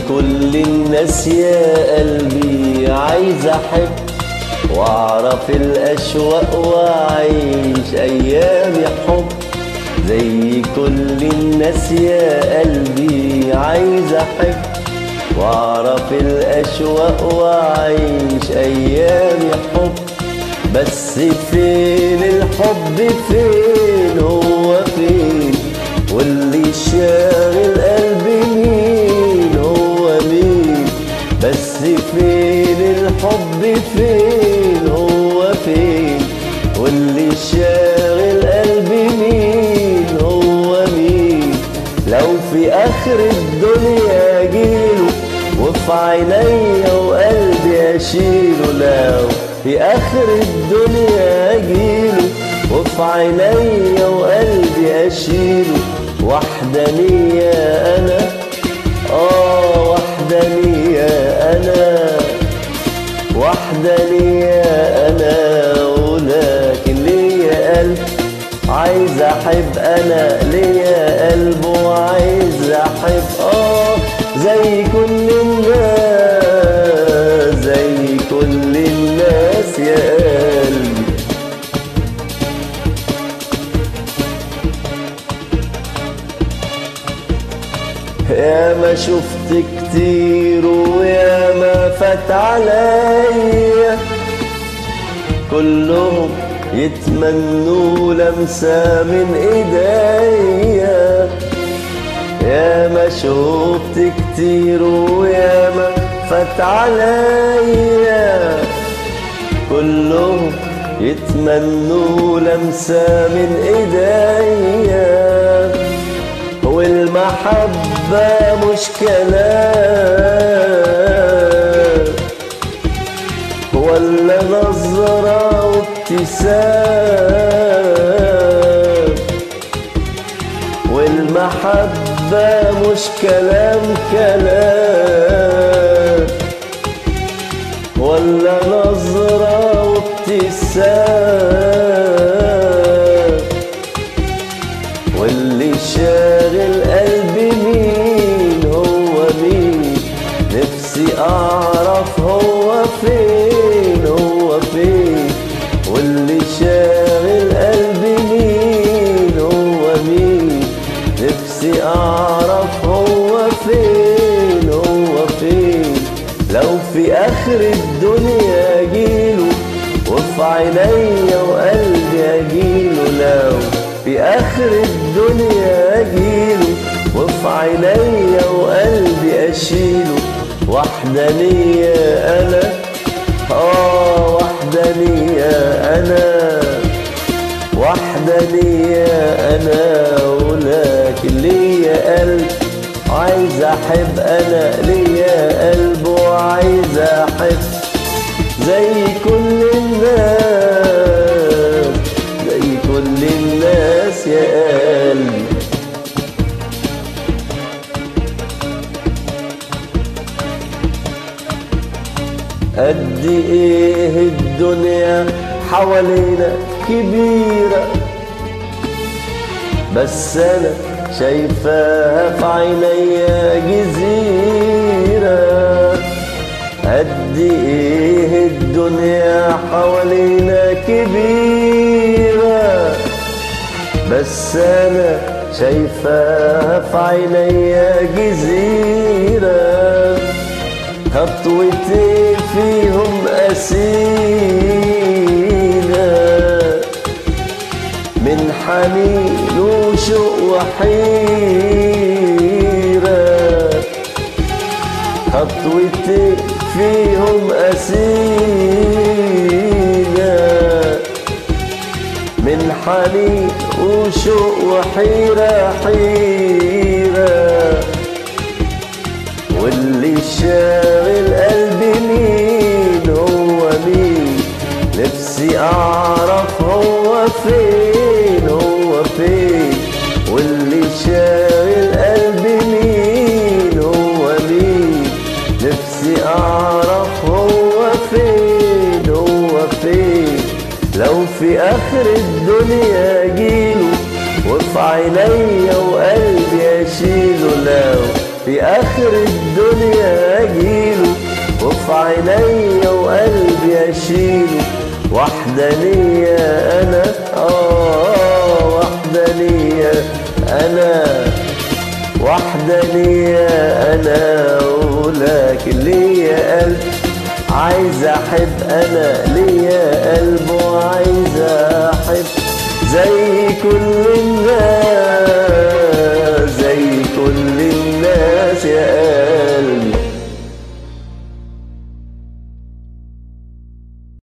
كل الناس يا قلبي عايز احب واعرف الاشواق واعيش ايام حب زي كل الناس يا قلبي عايز احب واعرف الاشواق واعيش ايام حب بس فين الحب فين هو فين واللي شاغل قلبي مين هو مين بس فين الحب فين هو فين واللي شاغل قلبي مين هو مين لو في اخر الدنيا اجيله وفي عينيا وقلبي اشيله لو في اخر الدنيا اجيله وفي عينيا وقلبي اشيله وحدانية انا اه وحدانية انا وحدانية انا ولكن ليا قلب عايز احب انا ليا قلب وعايز احب اه زي كل الناس زي كل الناس يا قلبي يا ما شفت كتير ويا ما فات عليا كلهم يتمنوا لمسة من ايديا يا ما شفت كتير ويا ما فات عليا كلهم يتمنوا لمسة من ايديا والمحبة مش كلام ولا نظرة وابتسام والمحبة مش كلام كلام ولا نظرة وابتسام واللي شاغل قلبي مين هو مين نفسي اعرف هو فين هو فين واللي شاغل قلبي مين هو مين نفسي اعرف هو فين هو فين لو في اخر الدنيا اجيله وفي عينيا وقلبي اجيله لو في اخر الدنيا اجيله وفي عينيا وقلبي اشيله وحدانية انا اه وحدانية انا وحدانية انا ولكن ليا قلب عايز احب انا ليا قلب وعايز احب زي كل الناس زي كل الناس يا قلبي قد ايه الدنيا حوالينا كبيرة بس انا شايفاها في عينيا جزيرة قد ايه الدنيا حوالينا كبيرة بس انا شايفاها في عينيا جزيرة خطوتي فيهم أسيرة من حنين وشوق وحيرة خطوتي فيهم أسيرة من حنين وشوق وحيرة حيرة واللي شاغل قلبي مين هو مين نفسي اعرف هو فين هو فين واللي شاغل قلبي مين هو مين نفسي اعرف هو فين هو فين لو في اخر الدنيا اجيله وفي عينيا وقلبي اشيله لو في اخر الدنيا اجيله وفي عينيا وقلبي اشيله وحدانية انا اه وحدانية انا وحدانية انا ولكن ليا قلب عايز احب انا ليا